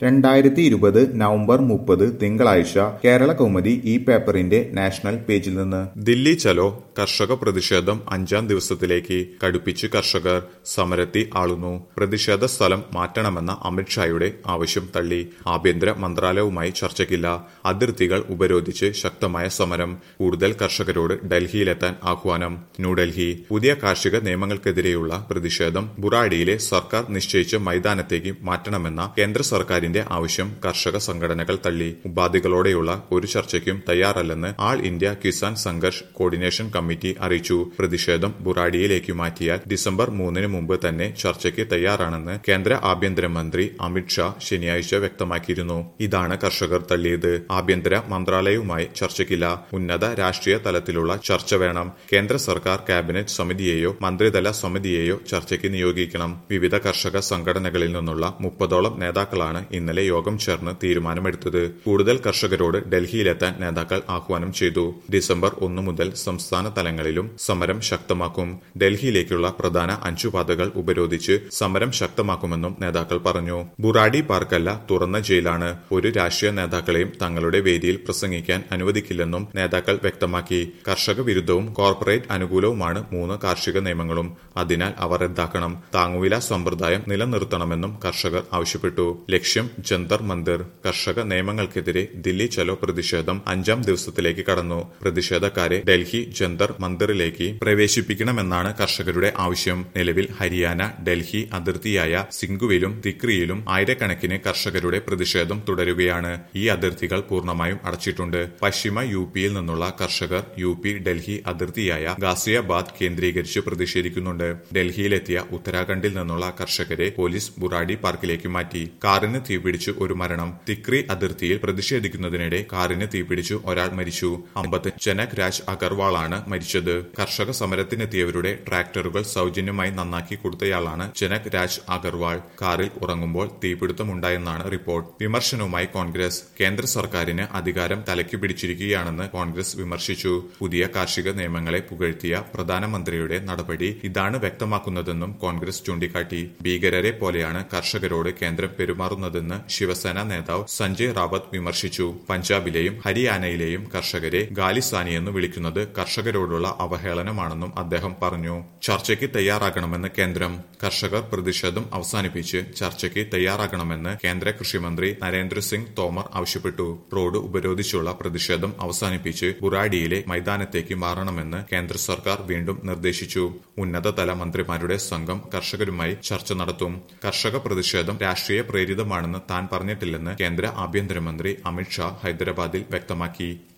രണ്ടായിരത്തി ഇരുപത് നവംബർ മുപ്പത് തിങ്കളാഴ്ച കേരള കൗമുദി ഈ പേപ്പറിന്റെ നാഷണൽ പേജിൽ നിന്ന് ദില്ലി ചലോ കർഷക പ്രതിഷേധം അഞ്ചാം ദിവസത്തിലേക്ക് കടുപ്പിച്ച് കർഷകർ സമരത്തി ആളുന്നു പ്രതിഷേധ സ്ഥലം മാറ്റണമെന്ന അമിത്ഷായുടെ ആവശ്യം തള്ളി ആഭ്യന്തര മന്ത്രാലയവുമായി ചർച്ചയ്ക്കില്ല അതിർത്തികൾ ഉപരോധിച്ച് ശക്തമായ സമരം കൂടുതൽ കർഷകരോട് ഡൽഹിയിലെത്താൻ ആഹ്വാനം ന്യൂഡൽഹി പുതിയ കാർഷിക നിയമങ്ങൾക്കെതിരെയുള്ള പ്രതിഷേധം ബുറാഡിയിലെ സർക്കാർ നിശ്ചയിച്ച മൈതാനത്തേക്ക് മാറ്റണമെന്ന കേന്ദ്ര സർക്കാരിന്റെ ആവശ്യം കർഷക സംഘടനകൾ തള്ളി ഉപാധികളോടെയുള്ള ഒരു ചർച്ചയ്ക്കും തയ്യാറല്ലെന്ന് all India Kisan Sangharsh coordination committee അറിയിച്ചു പ്രതിഷേധം ബുറാഡിയിലേക്ക് മാറ്റിയാൽ ഡിസംബർ മൂന്നിന് മുമ്പ് തന്നെ ചർച്ചയ്ക്ക് തയ്യാറാണെന്ന് കേന്ദ്ര ആഭ്യന്തരമന്ത്രി അമിത്ഷാ ശനിയാഴ്ച വ്യക്തമാക്കിയിരുന്നു ഇതാണ് കർഷകർ തള്ളിയത് ആഭ്യന്തര മന്ത്രാലയവുമായി ചർച്ചയ്ക്കില്ല ഉന്നത രാഷ്ട്രീയ തലത്തിലുള്ള ചർച്ച വേണം കേന്ദ്ര സർക്കാർ ക്യാബിനറ്റ് സമിതിയെയോ മന്ത്രിതല സമിതിയെയോ ചർച്ചയ്ക്ക് നിയോഗിക്കണം വിവിധ കർഷക സംഘടനകളിൽ നിന്നുള്ള മുപ്പതോളം നേതാക്കളാണ് ഇന്നലെ യോഗം ചേർന്ന് തീരുമാനമെടുത്തത് കൂടുതൽ കർഷകരോട് ഡൽഹിയിലെത്താൻ നേതാക്കൾ ആഹ്വാനം ചെയ്തു ഡിസംബർ ഒന്ന് മുതൽ സംസ്ഥാന തലങ്ങളിലും സമരം ശക്തമാക്കും ഡൽഹിയിലേക്കുള്ള പ്രധാന അഞ്ചു പാതകൾ ഉപരോധിച്ച് സമരം ശക്തമാക്കുമെന്നും നേതാക്കൾ പറഞ്ഞു ബുറാഡി പാർക്കല്ല തുറന്ന ജയിലാണ് ഒരു രാഷ്ട്രീയ നേതാക്കളെയും തങ്ങളുടെ വേദിയിൽ പ്രസംഗിക്കാൻ അനുവദിക്കില്ലെന്നും നേതാക്കൾ വ്യക്തമാക്കി കർഷക വിരുദ്ധവും കോർപ്പറേറ്റ് അനുകൂലവുമാണ് മൂന്ന് കാർഷിക നിയമങ്ങളും അതിനാൽ അവ റദ്ദാക്കണം താങ്ങുവില സമ്പ്രദായം നിലനിർത്തണമെന്നും കർഷകർ ആവശ്യപ്പെട്ടു ലക്ഷ്യം ജന്തർ മന്ദിർ കർഷക നിയമങ്ങൾക്കെതിരെ ദില്ലി ചലോ പ്രതിഷേധം അഞ്ചാം ദിവസത്തിലേക്ക് കടന്നു പ്രതിഷേധക്കാരെ ഡൽഹി ജന്തർ മന്ദിറിലേക്ക് പ്രവേശിപ്പിക്കണമെന്നാണ് കർഷകരുടെ ആവശ്യം നിലവിൽ ഹരിയാന ഡൽഹി അതിർത്തിയായ സിംഗുവിലും തിക്രിയിലും ആയിരക്കണക്കിന് കർഷകരുടെ പ്രതിഷേധം തുടരുകയാണ് ഈ അതിർത്തികൾ പൂർണ്ണമായും അടച്ചിട്ടുണ്ട് പശ്ചിമ യു പിയിൽ നിന്നുള്ള കർഷകർ യു പി ഡൽഹി അതിർത്തിയായ ഗാസിയാബാദ് കേന്ദ്രീകരിച്ച് പ്രതിഷേധിക്കുന്നുണ്ട് ഡൽഹിയിലെത്തിയ ഉത്തരാഖണ്ഡിൽ നിന്നുള്ള കർഷകരെ പോലീസ് ബുറാഡി പാർക്കിലേക്ക് മാറ്റി കാറിന് തീപിടിച്ചു ഒരു മരണം തിക്രി അതിർത്തിയിൽ പ്രതിഷേധിക്കുന്നതിനിടെ കാറിന് തീപിടിച്ചു ഒരാൾ മരിച്ചു അമ്പത് ജനക് രാജ് അഗർവാളാണ് മരിച്ചത് കർഷക സമരത്തിനെത്തിയവരുടെ ട്രാക്ടറുകൾ സൗജന്യമായി നന്നാക്കി കൊടുത്തയാളാണ് ജനക് രാജ് അഗർവാൾ കാറിൽ ഉറങ്ങുമ്പോൾ തീപിടുത്തമുണ്ടായെന്നാണ് റിപ്പോർട്ട് വിമർശനവുമായി കോൺഗ്രസ് കേന്ദ്ര സർക്കാരിന് അധികാരം തലയ്ക്ക് പിടിച്ചിരിക്കുകയാണെന്ന് കോൺഗ്രസ് വിമർശിച്ചു പുതിയ കാർഷിക നിയമങ്ങളെ പുകഴ്ത്തിയ പ്രധാനമന്ത്രിയുടെ നടപടി ഇതാണ് വ്യക്തമാക്കുന്നതെന്നും കോൺഗ്രസ് ചൂണ്ടിക്കാട്ടി ഭീകരരെ പോലെയാണ് കർഷകരോട് കേന്ദ്രം പെരുമാറുന്നതെന്ന് ശിവസേന നേതാവ് സഞ്ജയ് റാവത്ത് വിമർശിച്ചു പഞ്ചാബിലെയും ഹരിയാനയിലെയും കർഷകരെ ഗാലിസാനിയെന്ന് വിളിക്കുന്നത് കർഷകരോടുള്ള അവഹേളനമാണെന്നും അദ്ദേഹം പറഞ്ഞു ചർച്ചയ്ക്ക് തയ്യാറാകണമെന്ന് കേന്ദ്രം കർഷകർ പ്രതിഷേധം അവസാനിപ്പിച്ച് ചർച്ചയ്ക്ക് തയ്യാറാകണമെന്ന് കേന്ദ്ര കൃഷിമന്ത്രി നരേന്ദ്രസിംഗ് തോമർ ആവശ്യപ്പെട്ടു റോഡ് ഉപരോധിച്ചുള്ള പ്രതിഷേധം അവസാനിപ്പിച്ച് ബുറാഡിയിലെ മൈതാനത്തേക്ക് മാറണമെന്ന് കേന്ദ്ര സർക്കാർ വീണ്ടും നിർദ്ദേശിച്ചു ഉന്നതതല മന്ത്രിമാരുടെ സംഘം കർഷകരുമായി ചർച്ച നടത്തും കർഷക പ്രതിഷേധം രാഷ്ട്രീയ പ്രേരിതമാണെന്ന് താൻ പറഞ്ഞിട്ടില്ലെന്ന് കേന്ദ്ര ആഭ്യന്തരമന്ത്രി അമിത്ഷാ ഹൈദരാബാദിൽ വ്യക്തമാക്കി